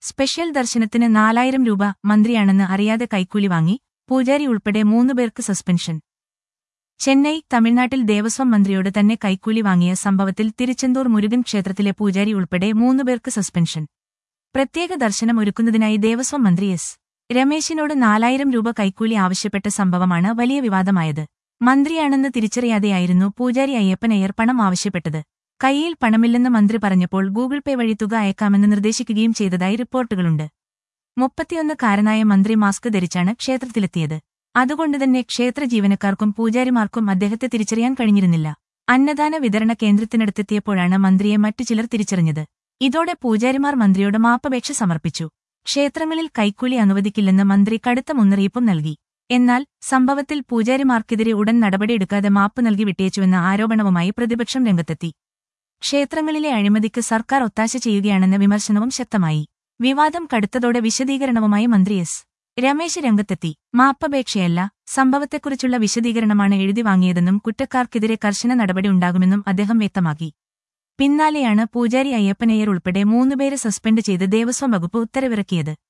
special ദർശനത്തിന് നാലായിരം രൂപ മന്ത്രിയാണെന്ന് അറിയാതെ കൈക്കൂലി വാങ്ങി പൂജാരി ഉൾപ്പെടെ മൂന്നുപേർക്ക് സസ്പെൻഷൻ ചെന്നൈ തമിഴ്നാട്ടിൽ ദേവസ്വം മന്ത്രിയോട് തന്നെ കൈക്കൂലി വാങ്ങിയ സംഭവത്തിൽ തിരുച്ചെന്തൂർ മുരുകൻ ക്ഷേത്രത്തിലെ പൂജാരി ഉൾപ്പെടെ മൂന്നുപേർക്ക് സസ്പെൻഷൻ പ്രത്യേക ദർശനം ഒരുക്കുന്നതിനായി ദേവസ്വം മന്ത്രി എസ് രമേശിനോട് നാലായിരം രൂപ കൈക്കൂലി ആവശ്യപ്പെട്ട സംഭവമാണ് വലിയ വിവാദമായത് മന്ത്രിയാണെന്ന് തിരിച്ചറിയാതെയായിരുന്നു പൂജാരി അയ്യപ്പൻ അയ്യർ പണം ആവശ്യപ്പെട്ടത് കൈയിൽ പണമില്ലെന്ന് മന്ത്രി പറഞ്ഞപ്പോൾ ഗൂഗിൾ പേ വഴി തുക അയക്കാമെന്ന് നിർദ്ദേശിക്കുകയും ചെയ്തതായി റിപ്പോർട്ടുകളുണ്ട് മുപ്പത്തിയൊന്നുകാരനായ മന്ത്രി മാസ്ക് ധരിച്ചാണ് ക്ഷേത്രത്തിലെത്തിയത് അതുകൊണ്ടുതന്നെ ക്ഷേത്ര ജീവനക്കാർക്കും പൂജാരിമാർക്കും അദ്ദേഹത്തെ തിരിച്ചറിയാൻ കഴിഞ്ഞിരുന്നില്ല അന്നദാന വിതരണ കേന്ദ്രത്തിനടുത്തെത്തിയപ്പോഴാണ് മന്ത്രിയെ മറ്റു ചിലർ തിരിച്ചറിഞ്ഞത് ഇതോടെ പൂജാരിമാർ മന്ത്രിയോട് മാപ്പപേക്ഷ സമർപ്പിച്ചു ക്ഷേത്രങ്ങളിൽ കൈക്കൂലി അനുവദിക്കില്ലെന്ന് മന്ത്രി കടുത്ത മുന്നറിയിപ്പും നൽകി എന്നാൽ സംഭവത്തിൽ പൂജാരിമാർക്കെതിരെ ഉടൻ നടപടിയെടുക്കാതെ മാപ്പ് നൽകി വിട്ടേച്ചുവെന്ന ആരോപണവുമായി പ്രതിപക്ഷം രംഗത്തെത്തി ക്ഷേത്രങ്ങളിലെ അഴിമതിക്ക് സർക്കാർ ഒത്താശ ചെയ്യുകയാണെന്ന വിമർശനവും ശക്തമായി വിവാദം കടുത്തതോടെ വിശദീകരണവുമായി മന്ത്രി എസ് രമേശ് രംഗത്തെത്തി മാപ്പപേക്ഷയല്ല സംഭവത്തെക്കുറിച്ചുള്ള വിശദീകരണമാണ് എഴുതി വാങ്ങിയതെന്നും കുറ്റക്കാർക്കെതിരെ കർശന നടപടി ഉണ്ടാകുമെന്നും അദ്ദേഹം വ്യക്തമാക്കി പിന്നാലെയാണ് പൂജാരി അയ്യപ്പനയ്യർ ഉൾപ്പെടെ മൂന്നുപേരെ സസ്പെൻഡ് ചെയ്ത് ദേവസ്വം വകുപ്പ് ഉത്തരവിറക്കിയത്